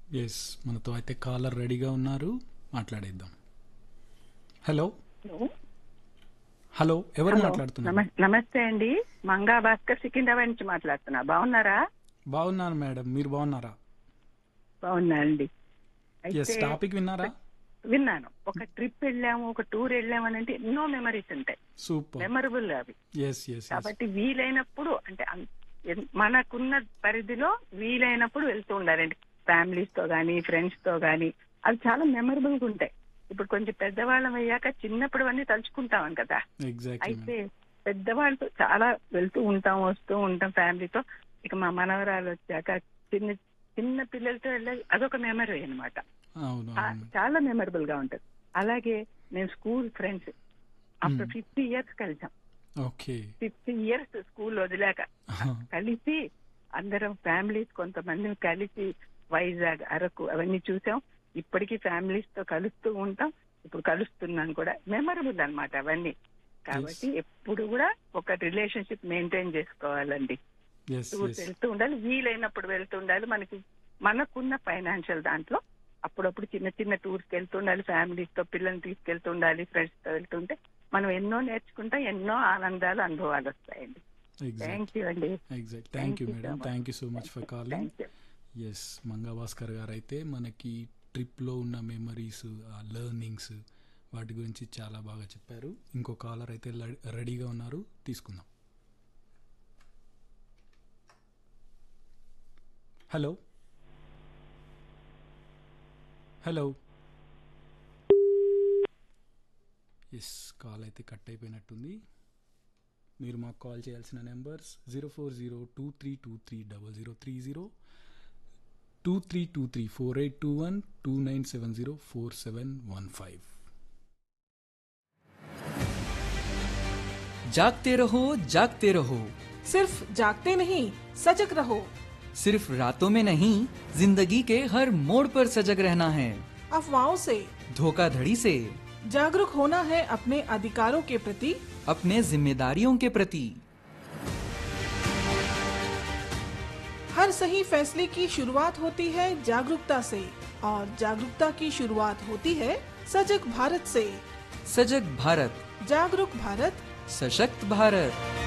Yes మనతో అయితే caller రెడీగా ఉన్నారు మాట్లాడేద్దాం హలో హలో ఎవరు హలో. మాట్లాడుతున్నారు నమ- నమస్తే అండి మంగా భాస్కర్ సికింద్రాబాద్ నుంచి మాట్లాడుతున్నా బాగున్నారా బాగున్నాను మేడం మీరు బాగున్నారా బాగున్నా అండి ఎస్ అయితే టాపిక్ విన్నారా విన్నాను ఒక ట్రిప్ వెళ్ళాము ఒక టూర్ వెళ్ళాము అని అంటే ఎన్నో మెమరీస్ ఉంటాయి సూపర్ మెమరబుల్ అవి ఎస్ ఎస్ కాబట్టి వీలైనప్పుడు అంటే అన్- ఎన్- మనకున్న పరిధిలో వీలైనప్పుడు వెళ్తూ ఉండాలండి ఫ్యామిలీస్ తో గానీ ఫ్రెండ్స్ తో గానీ అవి చాలా మెమరబుల్ గా ఉంటాయి ఇప్పుడు కొంచెం పెద్దవాళ్ళం అయ్యాక చిన్నప్పుడు అన్ని తలుచుకుంటాం కదా ఎగ్జాక్ట్లీ అయితే పెద్దవాళ్ళతో చాలా వెళ్తూ ఉంటాం వస్తూ ఉంటాం ఫ్యామిలీతో ఇక మా మనవరాలు వచ్చాక చిన్న చిన్న పిల్లలతో వెళ్ళే అదొక మెమరీ అన్నమాట అవును ఆ, అవును చాలా మెమరబుల్ గా ఉంటది అలాగే మేము స్కూల్ ఫ్రెండ్స్ అప్పుడు Hmm. ఫిఫ్టీ ఇయర్స్ కలిసాం ఓకే ఫిఫ్టీ ఇయర్స్ స్కూల్ వదిలాక కలిసి అందరం ఫ్యామిలీస్ కొంతమందిని కలిసి వైజాగ్ అరకు అవన్నీ చూసాం ఇప్పటికీ ఫ్యామిలీస్ తో కలుస్తూ ఉంటాం ఇప్పుడు కలుస్తున్నాం కూడా మెమరబుల్ అన్నమాట అవన్నీ కాబట్టి ఎప్పుడు కూడా ఒక రిలేషన్షిప్ మెయింటైన్ చేసుకోవాలండి ఎస్ టూర్స్ ఎస్ వెళ్తూ ఉండాలి వీలైనప్పుడు వెళ్తూ ఉండాలి మనకి మనకున్న ఫైనాన్షియల్ దాంట్లో అప్పుడప్పుడు చిన్న చిన్న టూర్స్ వెళ్తూ ఉండాలి ఫ్యామిలీస్ తో పిల్లల్ని తీసుకెళ్తూ ఉండాలి ఫ్రెండ్స్ తో వెళ్తుంటే మనం ఎన్నో నేర్చుకుంటాం ఎన్నో ఆనందాలు అనుభవాలు వస్తాయండి ఎగ్జాక్ట్ థ్యాంక్ యూ అండి exact thank you you so madam much. Thank you so much for calling thank you yes Manga Bhaskar గారు అయితే మనకి ట్రిప్లో ఉన్న మెమరీస్ ఆ లెర్నింగ్స్ వాటి గురించి చాలా బాగా చెప్పారు ఇంకో కాలర్ అయితే ల- రెడీగా ఉన్నారు తీసుకుందాం హలో హలో ఎస్ కాల్ అయితే కట్ అయిపోయినట్టుంది మీరు మాకు కాల్ చేయాల్సిన numbers zero four zero two three two three double zero three zero two three two three four eight two one two nine seven zero four seven one five जागते रहो जागते रहो सिर्फ जागते नहीं सजग रहो सिर्फ रातों में नहीं जिंदगी के हर मोड़ पर सजग रहना है अफवाहों से धोखाधड़ी से जागरूक होना है अपने अधिकारों के प्रति अपने जिम्मेदारियों के प्रति हर सही फैसले की शुरुआत होती है जागरूकता से और जागरूकता की शुरुआत होती है सजग भारत से सजग भारत जागरूक भारत सशक्त भारत